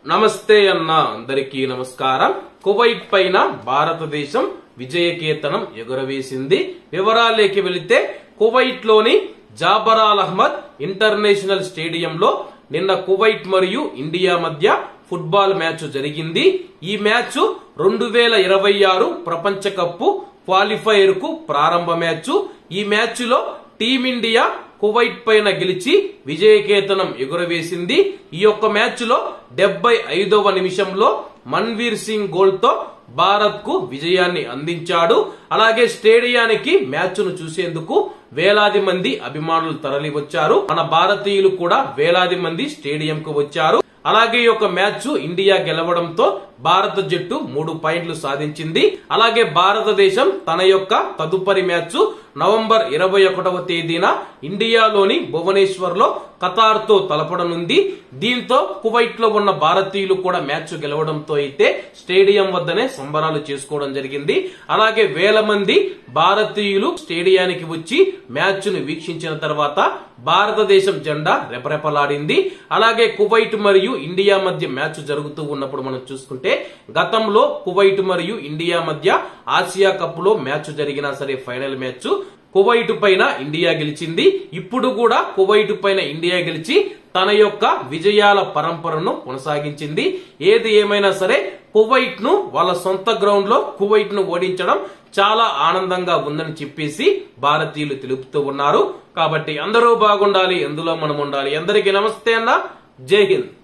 నమస్తే అన్న అందరికీ నమస్కారం కువైట్ పైన భారతదేశం విజయకేతనం ఎగురవేసింది వివరాలేకి వెళితే కువైట్ లోని జాబరాల్ అహ్మద్ ఇంటర్నేషనల్ స్టేడియంలో నిన్న కువైట్ మరియు ఇండియా మధ్య ఫుట్బాల్ మ్యాచ్ జరిగింది ఈ మ్యాచ్ రెండు వేల ఇరవై ఆరు ప్రపంచ కప్పు క్వాలిఫైయర్ కు ప్రారంభ మ్యాచ్ ఈ మ్యాచ్ లో టీమిండియా కువైట్ పైన గెలిచి విజయకేతనం ఎగురవేసింది ఈ యొక్క మ్యాచ్ లో డెబ్బై ఐదవ నిమిషంలో మన్వీర్ సింగ్ గోల్ తో భారత్ కు విజయాన్ని అందించాడు అలాగే స్టేడియానికి మ్యాచ్ ను చూసేందుకు వేలాది మంది అభిమానులు తరలి వచ్చారు మన భారతీయులు కూడా వేలాది మంది స్టేడియం కు వచ్చారు అలాగే ఈ యొక్క మ్యాచ్ ఇండియా గెలవడంతో భారత జట్టు మూడు పాయింట్లు సాధించింది అలాగే భారతదేశం తన యొక్క తదుపరి మ్యాచ్ నవంబర్ ఇరవై ఒకటవ తేదీన ఇండియాలోని భువనేశ్వర్ లో ఖతార్ తో తలపడనుంది దీంతో కువైట్ లో ఉన్న భారతీయులు కూడా మ్యాచ్ గెలవడంతో అయితే స్టేడియం వద్దనే సంబరాలు చేసుకోవడం జరిగింది అలాగే వేల మంది భారతీయులు స్టేడియానికి వచ్చి మ్యాచ్ ను వీక్షించిన తర్వాత భారతదేశం జెండా రెపరెపలాడింది అలాగే కువైట్ మరియు ఇండియా మధ్య మ్యాచ్ జరుగుతూ ఉన్నప్పుడు మనం చూసుకుంటే గతంలో కువైట్ మరియు ఇండియా మధ్య ఆసియా కప్ లో మ్యాచ్ జరిగినా సరే ఫైనల్ మ్యాచ్ కువైట్ పైన ఇండియా గెలిచింది ఇప్పుడు కూడా కువైట్ పైన ఇండియా గెలిచి తన యొక్క విజయాల పరంపరను కొనసాగించింది ఏది ఏమైనా సరే కువైట్ ను వాళ్ళ సొంత గ్రౌండ్ లో కువైట్ ను ఓడించడం చాలా ఆనందంగా ఉందని చెప్పేసి భారతీయులు తెలుపుతూ ఉన్నారు కాబట్టి అందరూ బాగుండాలి ఎందులో మనం ఉండాలి అందరికీ నమస్తే అన్న జై హింద్